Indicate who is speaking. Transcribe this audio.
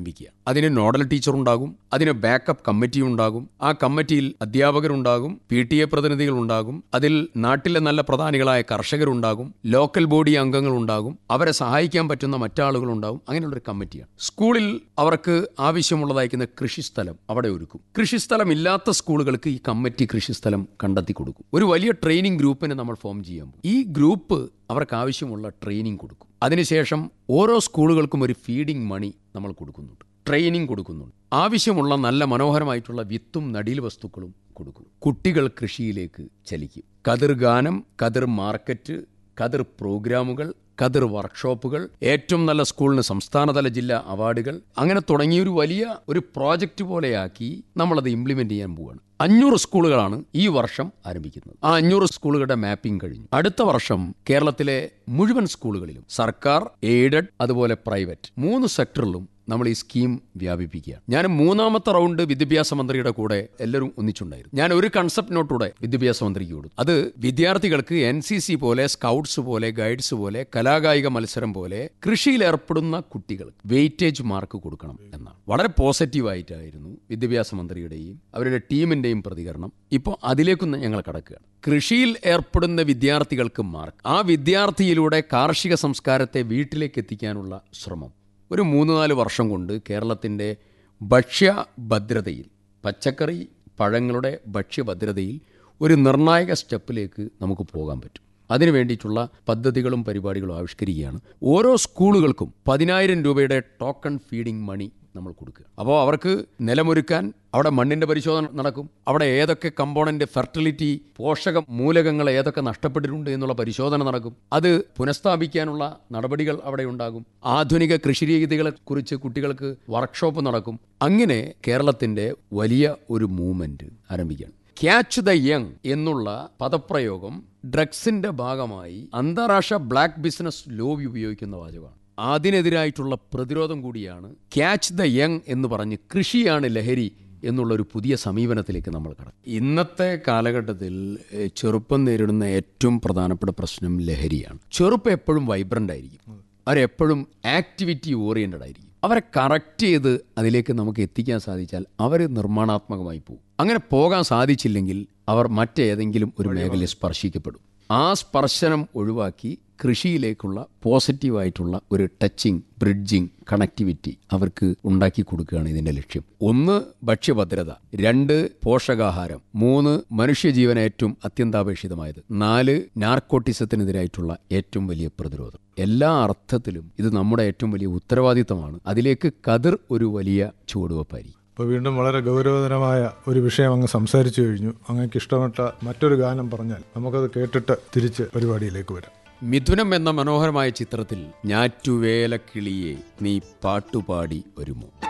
Speaker 1: ആരംഭിക്കുക അതിന് nodal teacher ഉണ്ടാകും അതിന് ബാക്കപ്പ് കമ്മിറ്റി ഉണ്ടാകും ആ കമ്മിറ്റിയിൽ അധ്യാപകരുണ്ടാകും പി ടി എ പ്രതിനിധികൾ ഉണ്ടാകും അതിൽ നാട്ടിലെ നല്ല പ്രധാനികളായ കർഷകരുണ്ടാകും ലോക്കൽ ബോഡി അംഗങ്ങൾ ഉണ്ടാകും അവരെ സഹായിക്കാൻ പറ്റുന്ന മറ്റാളുകൾ ഉണ്ടാകും അങ്ങനെയുള്ളൊരു കമ്മിറ്റിയാണ് സ്കൂളിൽ അവർക്ക് ആവശ്യമുള്ളതായിരിക്കുന്ന കൃഷിസ്ഥലം അവിടെ ഒരുക്കും കൃഷിസ്ഥലം ഇല്ലാത്ത സ്കൂളുകൾക്ക് ഈ കമ്മിറ്റി കൃഷിസ്ഥലം കണ്ടെത്തി കൊടുക്കും ഒരു വലിയ ട്രെയിനിങ് ഗ്രൂപ്പിനെ നമ്മൾ ഫോം ചെയ്യാൻ പോകും ഈ ഗ്രൂപ്പ് അവർക്ക് ആവശ്യമുള്ള ട്രെയിനിങ് കൊടുക്കും അതിനുശേഷം ഓരോ സ്കൂളുകൾക്കും ഒരു ഫീഡിംഗ് മണി നമ്മൾ കൊടുക്കുന്നുണ്ട് ട്രെയിനിങ് കൊടുക്കുന്നുണ്ട് ആവശ്യമുള്ള നല്ല മനോഹരമായിട്ടുള്ള വിത്തും നടീൽ വസ്തുക്കളും കൊടുക്കും കുട്ടികൾ കൃഷിയിലേക്ക് ചലിക്കും കതിർ ഗാനം കതിർ മാർക്കറ്റ് കതിർ പ്രോഗ്രാമുകൾ കതിർ വർക്ക്ഷോപ്പുകൾ ഏറ്റവും നല്ല സ്കൂളിന് സംസ്ഥാനതല ജില്ലാ അവാർഡുകൾ അങ്ങനെ തുടങ്ങിയൊരു വലിയ ഒരു പ്രോജക്റ്റ് പോലെയാക്കി നമ്മളത് ഇംപ്ലിമെന്റ് ചെയ്യാൻ പോവുകയാണ് അഞ്ഞൂറ് സ്കൂളുകളാണ് ഈ വർഷം ആരംഭിക്കുന്നത് ആ അഞ്ഞൂറ് സ്കൂളുകളുടെ മാപ്പിംഗ് കഴിഞ്ഞു അടുത്ത വർഷം കേരളത്തിലെ മുഴുവൻ സ്കൂളുകളിലും സർക്കാർ എയ്ഡഡ് അതുപോലെ പ്രൈവറ്റ് മൂന്ന് സെക്ടറിലും നമ്മൾ ഈ സ്കീം വ്യാപിപ്പിക്കുക ഞാൻ മൂന്നാമത്തെ റൗണ്ട് വിദ്യാഭ്യാസ മന്ത്രിയുടെ കൂടെ എല്ലാവരും ഒന്നിച്ചുണ്ടായിരുന്നു ഞാൻ ഒരു കൺസെപ്റ്റ് നോട്ടൂടെ വിദ്യാഭ്യാസ മന്ത്രിക്ക് കൊടുത്തു അത് വിദ്യാർത്ഥികൾക്ക് എൻ സി സി പോലെ സ്കൗട്ട്സ് പോലെ ഗൈഡ്സ് പോലെ കലാകായിക മത്സരം പോലെ കൃഷിയിൽ ഏർപ്പെടുന്ന കുട്ടികൾ വെയിറ്റേജ് മാർക്ക് കൊടുക്കണം എന്നാണ് വളരെ പോസിറ്റീവായിട്ടായിരുന്നു വിദ്യാഭ്യാസ മന്ത്രിയുടെയും അവരുടെ ടീമിന്റെയും പ്രതികരണം ഇപ്പോൾ അതിലേക്കൊന്ന് ഞങ്ങൾ കടക്കുകയാണ് കൃഷിയിൽ ഏർപ്പെടുന്ന വിദ്യാർത്ഥികൾക്ക് മാർക്ക് ആ വിദ്യാർത്ഥിയിലൂടെ കാർഷിക സംസ്കാരത്തെ വീട്ടിലേക്ക് എത്തിക്കാനുള്ള ശ്രമം ഒരു മൂന്ന് നാല് വർഷം കൊണ്ട് കേരളത്തിൻ്റെ ഭക്ഷ്യഭദ്രതയിൽ പച്ചക്കറി പഴങ്ങളുടെ ഭക്ഷ്യഭദ്രതയിൽ ഒരു നിർണായക സ്റ്റെപ്പിലേക്ക് നമുക്ക് പോകാൻ പറ്റും അതിനു വേണ്ടിയിട്ടുള്ള പദ്ധതികളും പരിപാടികളും ആവിഷ്കരിക്കുകയാണ് ഓരോ സ്കൂളുകൾക്കും പതിനായിരം രൂപയുടെ ടോക്കൺ ഫീഡിംഗ് മണി നമ്മൾ കൊടുക്കുക അപ്പോൾ അവർക്ക് നിലമൊരുക്കാൻ അവിടെ മണ്ണിന്റെ പരിശോധന നടക്കും അവിടെ ഏതൊക്കെ കമ്പോണന്റ് ഫെർട്ടിലിറ്റി പോഷക മൂലകങ്ങൾ ഏതൊക്കെ നഷ്ടപ്പെട്ടിട്ടുണ്ട് എന്നുള്ള പരിശോധന നടക്കും അത് പുനഃസ്ഥാപിക്കാനുള്ള നടപടികൾ അവിടെ ഉണ്ടാകും ആധുനിക കൃഷിരീതികളെ കുറിച്ച് കുട്ടികൾക്ക് വർക്ക്ഷോപ്പ് നടക്കും അങ്ങനെ കേരളത്തിന്റെ വലിയ ഒരു മൂവ്മെന്റ് ആരംഭിക്കുകയാണ് ക്യാച്ച് ദ യങ് എന്നുള്ള പദപ്രയോഗം ഡ്രഗ്സിന്റെ ഭാഗമായി അന്താരാഷ്ട്ര ബ്ലാക്ക് ബിസിനസ് ലോബി ഉപയോഗിക്കുന്ന വാചകമാണ് അതിനെതിരായിട്ടുള്ള പ്രതിരോധം കൂടിയാണ് ക്യാച്ച് ദ യങ് എന്ന് പറഞ്ഞ് കൃഷിയാണ് ലഹരി എന്നുള്ള ഒരു പുതിയ സമീപനത്തിലേക്ക് നമ്മൾ കടക്കും ഇന്നത്തെ കാലഘട്ടത്തിൽ ഏഹ്, ചെറുപ്പം നേരിടുന്ന ഏറ്റവും പ്രധാനപ്പെട്ട പ്രശ്നം ലഹരിയാണ് ചെറുപ്പം എപ്പോഴും വൈബ്രന്റ് ആയിരിക്കും അവരെപ്പോഴും ആക്ടിവിറ്റി ഓറിയന്റഡ് ആയിരിക്കും അവരെ കറക്റ്റ് ചെയ്ത് അതിലേക്ക് നമുക്ക് എത്തിക്കാൻ സാധിച്ചാൽ അവർ നിർമ്മാണാത്മകമായി പോകും അങ്ങനെ പോകാൻ സാധിച്ചില്ലെങ്കിൽ അവർ മറ്റേതെങ്കിലും ഒരു മേഖലയെ സ്പർശിക്കപ്പെടും ആ സ്പർശനം ഒഴിവാക്കി കൃഷിയിലേക്കുള്ള പോസിറ്റീവായിട്ടുള്ള ഒരു ടച്ചിങ് ബ്രിഡ്ജിങ് കണക്ടിവിറ്റി അവർക്ക് ഉണ്ടാക്കി കൊടുക്കുകയാണ് ഇതിന്റെ ലക്ഷ്യം ഒന്ന് ഭക്ഷ്യഭദ്രത രണ്ട് പോഷകാഹാരം മൂന്ന് മനുഷ്യജീവൻ ഏറ്റവും അത്യന്താപേക്ഷിതമായത് നാല് നാർക്കോട്ടിസത്തിനെതിരായിട്ടുള്ള ഏറ്റവും വലിയ പ്രതിരോധം എല്ലാ അർത്ഥത്തിലും ഇത് നമ്മുടെ ഏറ്റവും വലിയ ഉത്തരവാദിത്തമാണ് അതിലേക്ക് കതിർ ഒരു വലിയ ചുവടുവെപ്പായിരിക്കും
Speaker 2: ഇപ്പോൾ വീണ്ടും വളരെ ഗൗരവതരമായ ഒരു വിഷയം അങ്ങ് സംസാരിച്ചു കഴിഞ്ഞു അങ്ങക്ക് ഇഷ്ടപ്പെട്ട മറ്റൊരു ഗാനം പറഞ്ഞാൽ നമുക്കത് കേട്ടിട്ട് തിരിച്ച് പരിപാടിയിലേക്ക് വരാം
Speaker 1: മിഥുനം എന്ന മനോഹരമായ ചിത്രത്തിൽ ഞാറ്റുവേല കിളിയെ നീ പാട്ടുപാടി വരുമോ